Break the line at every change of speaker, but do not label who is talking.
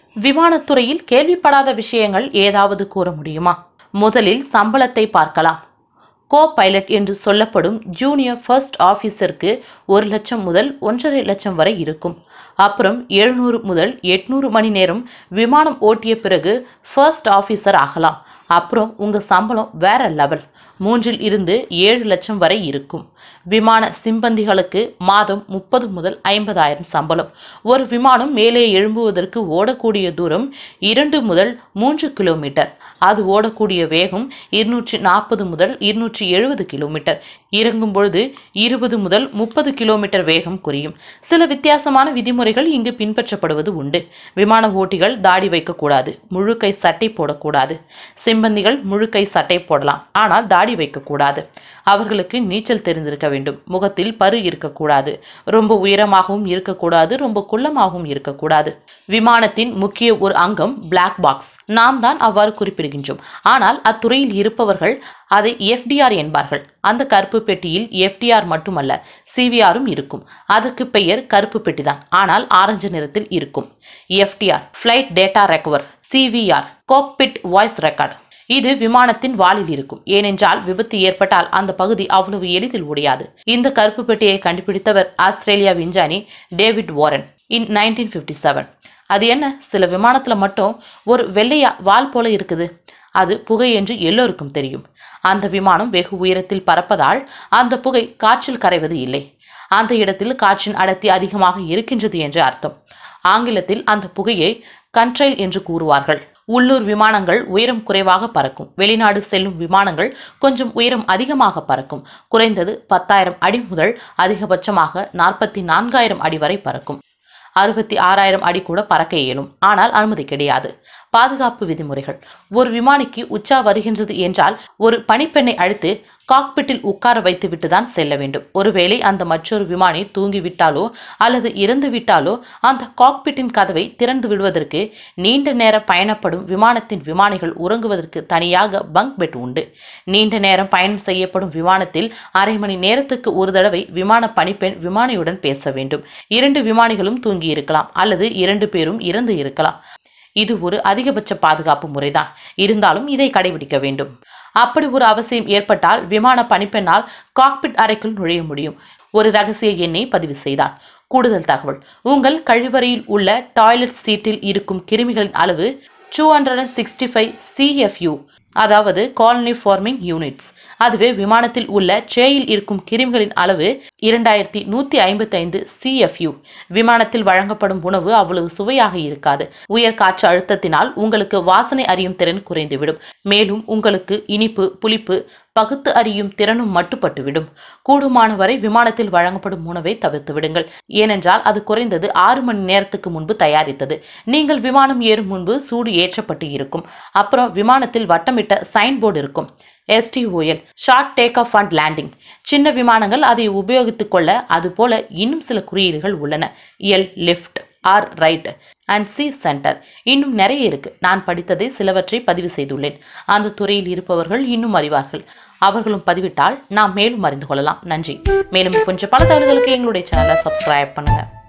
விமானத்துறையில் கேள்விப்படாத விஷயங்கள் ஏதாவது கூற முடியுமா முதலில் சம்பளத்தை பார்க்கலாம் கோ பைலட் என்று சொல்லப்படும் ஜூனியர் ஃபர்ஸ்ட் ஆஃபீஸருக்கு ஒரு லட்சம் முதல் ஒன்றரை லட்சம் வரை இருக்கும் அப்புறம் எழுநூறு முதல் எட்நூறு மணி நேரம் விமானம் ஓட்டிய பிறகு ஃபர்ஸ்ட் ஆஃபீஸர் ஆகலாம் அப்புறம் உங்கள் சம்பளம் வேற லெவல் மூன்றில் இருந்து ஏழு லட்சம் வரை இருக்கும் விமான சிம்பந்திகளுக்கு மாதம் முப்பது முதல் ஐம்பதாயிரம் சம்பளம் ஒரு விமானம் மேலே எழும்புவதற்கு ஓடக்கூடிய தூரம் இரண்டு முதல் மூன்று கிலோமீட்டர் அது ஓடக்கூடிய வேகம் இருநூற்றி நாற்பது முதல் இருநூற்றி எழுபது கிலோமீட்டர் இறங்கும் பொழுது இருபது முதல் முப்பது கிலோமீட்டர் வேகம் குறையும் சில வித்தியாசமான விதிமுறைகள் இங்கு பின்பற்றப்படுவது உண்டு விமான ஓட்டிகள் தாடி வைக்கக்கூடாது முழுக்கை சட்டை போடக்கூடாது சிம்பந்திகள் முழுக்கை சட்டை போடலாம் ஆனால் தாடி வைக்கக்கூடாது அவர்களுக்கு நீச்சல் தெரிந்திருக்க வேண்டும் முகத்தில் பரு இருக்கக்கூடாது ரொம்ப உயரமாகவும் இருக்கக்கூடாது ரொம்ப குள்ளமாகவும் இருக்கக்கூடாது விமானத்தின் முக்கிய ஒரு அங்கம் பிளாக் பாக்ஸ் நாம் தான் அவ்வாறு குறிப்பிடுகின்றோம் ஆனால் அத்துறையில் இருப்பவர்கள் அதை எஃப்டிஆர் என்பார்கள் அந்த கருப்பு பெட்டியில் எஃப்டிஆர் மட்டுமல்ல சிவிஆரும் இருக்கும் அதற்கு பெயர் கருப்பு பெட்டிதான் ஆனால் ஆரஞ்சு நிறத்தில் இருக்கும் FDR flight data recorder CVR cockpit voice recorder இது விமானத்தின் வாலில் இருக்கும் ஏனென்றால் விபத்து ஏற்பட்டால் அந்த பகுதி அவ்வளவு எளிதில் உடையாது இந்த கருப்பு பெட்டியை கண்டுபிடித்தவர் ஆஸ்திரேலியா விஞ்ஞானி David Warren in nineteen fifty seven அது என்ன சில விமானத்துல மட்டும் ஒரு வெள்ளையா வால் போல இருக்குது அது புகை என்று எல்லோருக்கும் தெரியும் அந்த விமானம் வெகு உயரத்தில் பறப்பதால் அந்த புகை காற்றில் கரைவது இல்லை அந்த இடத்தில் காற்றின் அடர்த்தி அதிகமாக இருக்கின்றது என்று அர்த்தம் ஆங்கிலத்தில் அந்த புகையை கண்ட்ரைல் என்று கூறுவார்கள் உள்ளூர் விமானங்கள் உயரம் குறைவாக பறக்கும் வெளிநாடு செல்லும் விமானங்கள் கொஞ்சம் உயரம் அதிகமாக பறக்கும் குறைந்தது பத்தாயிரம் அடி முதல் அதிகபட்சமாக நாற்பத்தி நான்காயிரம் அடி வரை பறக்கும் அறுபத்தி ஆறாயிரம் அடி கூட பறக்க இயலும் ஆனால் அனுமதி கிடையாது பாதுகாப்பு விதிமுறைகள் ஒரு விமானிக்கு உச்சா வருகின்றது என்றால் ஒரு பணிப்பெண்ணை அழைத்து காக்பிட்டில் உட்கார வைத்துவிட்டு தான் செல்ல வேண்டும் ஒருவேளை அந்த மற்றொரு விமானி தூங்கிவிட்டாலோ அல்லது இறந்து விட்டாலோ அந்த காக்பிட்டின் கதவை திறந்து விடுவதற்கு நீண்ட நேர பயணப்படும் விமானத்தின் விமானிகள் உறங்குவதற்கு தனியாக பங்க் பெட் உண்டு நீண்ட நேரம் பயணம் செய்யப்படும் விமானத்தில் அரை மணி நேரத்துக்கு ஒரு தடவை விமான பணிப்பெண் விமானியுடன் பேச வேண்டும் இரண்டு விமானிகளும் தூங்கி இருக்கலாம் அல்லது இரண்டு பேரும் இறந்து இருக்கலாம் இது ஒரு அதிகபட்ச பாதுகாப்பு முறைதான் இருந்தாலும் இதை கடைபிடிக்க வேண்டும் அப்படி ஒரு அவசியம் ஏற்பட்டால் விமான பணிப்பெண்ணால் காக்பிட் அறைக்குள் நுழைய முடியும் ஒரு ரகசிய எண்ணை பதிவு செய்தார் கூடுதல் தகவல் உங்கள் கழிவறையில் உள்ள டாய்லெட் சீட்டில் இருக்கும் கிருமிகளின் அளவு two hundred and sixty five CFU அதாவது காலனி ஃபார்மிங் யூனிட்ஸ் அதுவே விமானத்தில் உள்ள ட்ரேயில் இருக்கும் கிருமிகளின் அளவு இரண்டாயிரத்தி நூற்றி ஐம்பத்தைந்து சிஎஃப்யூ விமானத்தில் வழங்கப்படும் உணவு அவ்வளவு சுவையாக இருக்காது உயர் காற்று அழுத்தத்தினால் உங்களுக்கு வாசனை அறியும் திறன் குறைந்துவிடும் மேலும் உங்களுக்கு இனிப்பு புளிப்பு பகுத்து அறியும் திறனும் மட்டுப்பட்டுவிடும் கூடுமானவரை விமானத்தில் வழங்கப்படும் உணவை தவிர்த்து விடுங்கள் ஏனென்றால் அது குறைந்தது ஆறு மணி நேரத்துக்கு முன்பு தயாரித்தது நீங்கள் விமானம் ஏறும் முன்பு சூடு ஏற்றப்பட்டு இருக்கும் அப்புறம் விமானத்தில் வட்டமிட்ட சைன் போர்டு இருக்கும் STOL short take off and landing சின்ன விமானங்கள் அதை உபயோகித்துக் கொள்ள அதுபோல இன்னும் சில குறியீடுகள் உள்ளன L left R right and C centre இன்னும் நிறைய இருக்கு நான் படித்ததை சிலவற்றை பதிவு செய்துள்ளேன் அந்த துறையில் இருப்பவர்கள் இன்னும் அறிவார்கள் அவர்களும் பதிவிட்டால் நாம் மேலும் அறிந்து கொள்ளலாம் நன்றி மேலும் கொஞ்சம் பல தகவல்களுக்கு எங்களுடைய சேனலை சப்ஸ்கிரைப் பண்ணுங்க